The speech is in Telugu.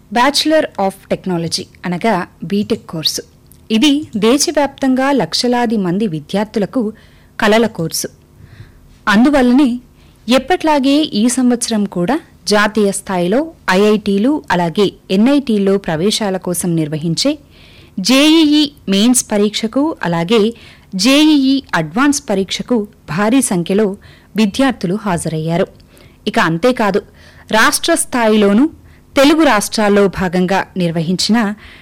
బ్యాచిలర్ ఆఫ్ టెక్నాలజీ అనగా బీటెక్ కోర్సు ఇది దేశవ్యాప్తంగా లక్షలాది మంది విద్యార్థులకు కలల కోర్సు అందువల్లనే ఎప్పట్లాగే ఈ సంవత్సరం కూడా జాతీయ స్థాయిలో ఐఐటీలు అలాగే ఎన్ఐటీల్లో ప్రవేశాల కోసం నిర్వహించే జేఈఈ మెయిన్స్ పరీక్షకు అలాగే జేఈఈ అడ్వాన్స్ పరీక్షకు భారీ సంఖ్యలో విద్యార్థులు హాజరయ్యారు ఇక అంతేకాదు రాష్ట్ర స్థాయిలోనూ తెలుగు రాష్ట్రాల్లో భాగంగా నిర్వహించిన